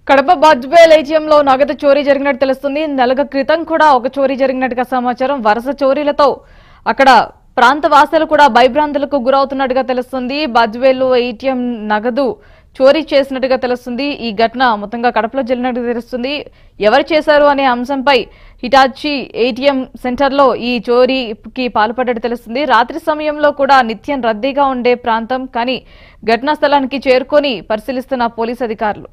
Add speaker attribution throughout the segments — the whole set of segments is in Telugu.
Speaker 1: కడప బజ్బేల్ ఏటీఎంలో నగదు చోరీ జరిగినట్టు తెలుస్తుంది నెలల క్రితం కూడా ఒక చోరీ జరిగినట్టుగా సమాచారం వరుస చోరీలతో అక్కడ ప్రాంత వాసులు కూడా భయభ్రాంతులకు గురవుతున్నట్టుగా తెలుస్తుంది బజ్బేల్లో ఏటీఎం నగదు చోరీ చేసినట్టుగా తెలుస్తుంది ఈ ఘటన మొత్తంగా కడపలో జరిగినట్టుగా తెలుస్తుంది ఎవరు చేశారు అనే అంశంపై హిటాచి ఏటీఎం సెంటర్లో ఈ చోరీకి పాల్పడ్డట్టు తెలుస్తుంది రాత్రి సమయంలో కూడా నిత్యం రద్దీగా ఉండే ప్రాంతం కానీ ఘటనా స్థలానికి చేరుకొని పరిశీలిస్తున్న పోలీస్ అధికారులు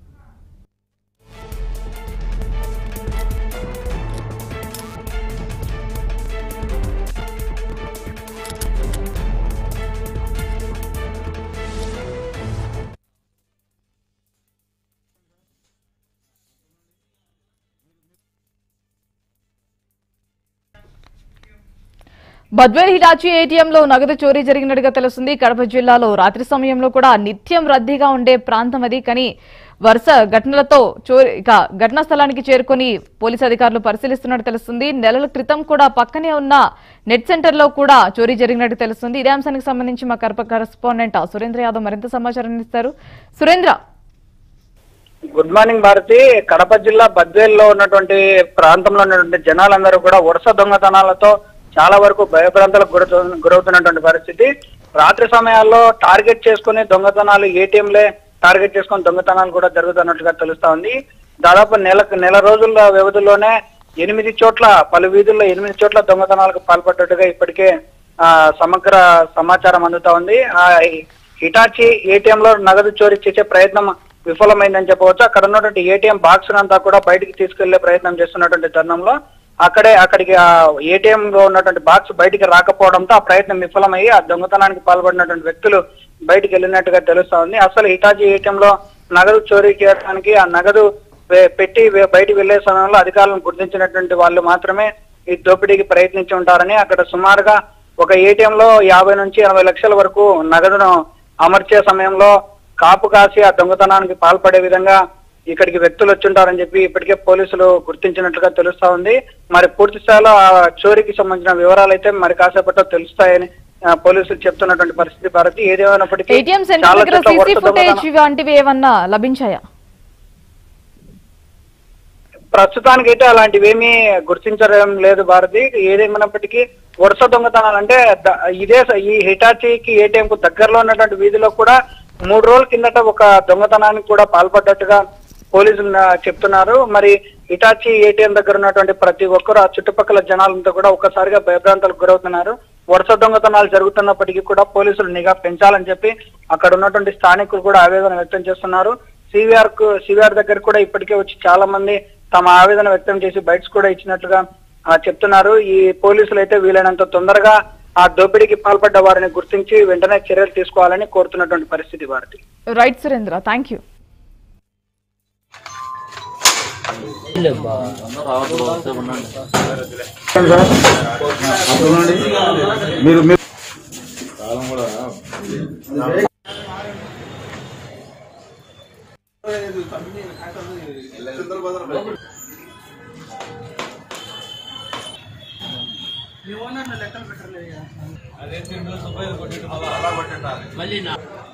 Speaker 1: బద్వేల్ హిటాచి ఏటీఎంలో నగదు చోరీ జరిగినట్టుగా తెలుస్తుంది కడప జిల్లాలో రాత్రి సమయంలో కూడా నిత్యం రద్దీగా ఉండే ప్రాంతం అది కానీ వరుస ఘటనలతో చోరీ ఇక ఘటనా స్థలానికి చేరుకొని పోలీసు అధికారులు పరిశీలిస్తున్నట్టు తెలుస్తుంది నెలల క్రితం కూడా పక్కనే ఉన్న నెట్ సెంటర్ లో కూడా చోరీ జరిగినట్టు తెలుస్తుంది ఇదే అంశానికి సంబంధించి మా కడప కరెస్పాండెంట్ సురేంద్ర యాదవ్ మరింత సమాచారం ఇస్తారు సురేంద్ర
Speaker 2: గుడ్ మార్నింగ్ భారతి కడప జిల్లా బద్వేల్లో ఉన్నటువంటి ప్రాంతంలో ఉన్నటువంటి జనాలందరూ కూడా వరుస దొంగతనాలతో చాలా వరకు భయభ్రాంతలకు గురవుతు- గురవుతున్నటువంటి పరిస్థితి రాత్రి సమయాల్లో టార్గెట్ చేసుకుని దొంగతనాలు ఏటీఎంలే టార్గెట్ చేసుకుని దొంగతనాలు కూడా జరుగుతున్నట్లుగా తెలుస్తా ఉంది దాదాపు నెల నెల రోజుల వ్యవధిలోనే ఎనిమిది చోట్ల పలు వీధుల్లో ఎనిమిది చోట్ల దొంగతనాలకు పాల్పడ్డట్టుగా ఇప్పటికే ఆ, సమగ్ర సమాచారం అందుతా ఉంది ఆ హిటాచి ఏటీఎం లో నగదు చోరీ చేసే ప్రయత్నం విఫలమైందని చెప్పవచ్చు అక్కడ ఉన్నటువంటి ఏటీఎం బాక్స్ అంతా కూడా బయటికి తీసుకెళ్లే ప్రయత్నం చేస్తున్నటువంటి తరుణంలో అక్కడే అక్కడికి ఆ ఏటీఎం లో ఉన్నటువంటి బాక్స్ బయటికి రాకపోవడంతో ఆ ప్రయత్నం విఫలమయ్యి ఆ దొంగతనానికి పాల్పడినటువంటి వ్యక్తులు బయటికి వెళ్ళినట్టుగా తెలుస్తా ఉంది అసలు హిటాచి ఏటీఎం లో నగదు చోరీ చేయడానికి ఆ నగదు వే- పెట్టి వే- బయటికి వెళ్లే సమయంలో అధికారులను గుర్తించినటువంటి వాళ్ళు మాత్రమే ఈ దోపిడీకి ప్రయత్నించి ఉంటారని అక్కడ సుమారుగా ఒక ఏటీఎం లో యాభై నుంచి ఎనభై లక్షల వరకు నగదును అమర్చే సమయంలో కాపు కాసి ఆ దొంగతనానికి పాల్పడే విధంగా ఇక్కడికి వ్యక్తులు వచ్చుంటారని చెప్పి ఇప్పటికే పోలీసులు గుర్తించినట్లుగా తెలుస్తా ఉంది మరి పూర్తి స్థాయిలో ఆ చోరీకి సంబంధించిన వివరాలు అయితే మరి కాసేపట్లో తెలుస్తాయని ఆ, పోలీసులు చెప్తున్నటువంటి పరిస్థితి భారతి ఏదేమైనప్పటికీ
Speaker 1: ఏటీఎం సెంటర్
Speaker 2: చాలా
Speaker 1: దగ్గర
Speaker 2: చోట్ల
Speaker 1: సీసీ
Speaker 2: వరుస
Speaker 1: ఫుటేజ్
Speaker 2: దొంగతనం-
Speaker 1: వంటివి ఏమన్నా లభించాయా
Speaker 2: ప్రస్తుతానికైతే అలాంటివి ఏమీ గుర్తించడం లేదు భారతి ఏదేమైనప్పటికీ వరుస దొంగతనాలు అంటే ద- ఇదే స- ఈ హిటాచీకి ఏటీఎం కు దగ్గరలో ఉన్నటువంటి వీధిలో కూడా మూడు రోజుల కిందట ఒక దొంగతనానికి కూడా పాల్పడ్డట్టుగా పోలీసులు ఆ, చెప్తున్నారు మరి హిటాచీ ఏటీఎం దగ్గర ఉన్నటువంటి ప్రతి ఒక్కరు ఆ చుట్టుపక్కల జనాలంతా కూడా ఒక్కసారిగా భయభ్రాంతాలకు గురవుతున్నారు వరుస దొంగతనాలు జరుగుతున్నప్పటికీ కూడా పోలీసులు నిఘా పెంచాలని చెప్పి అక్కడ ఉన్నటువంటి స్థానికులు కూడా ఆవేదన వ్యక్తం చేస్తున్నారు సివిఆర్ కు సివిఆర్ దగ్గర కూడా ఇప్పటికే వచ్చి చాలా మంది తమ ఆవేదన వ్యక్తం చేసి బైట్స్ కూడా ఇచ్చినట్లుగా ఆ, చెప్తున్నారు ఈ పోలీసులు అయితే వీలైనంత తొందరగా ఆ దోపిడీకి పాల్పడ్డ వారిని గుర్తించి వెంటనే చర్యలు తీసుకోవాలని కోరుతున్నటువంటి పరిస్థితి Bharati
Speaker 1: right Surendra thank you
Speaker 3: మీరు మీరు
Speaker 4: మళ్ళీ నా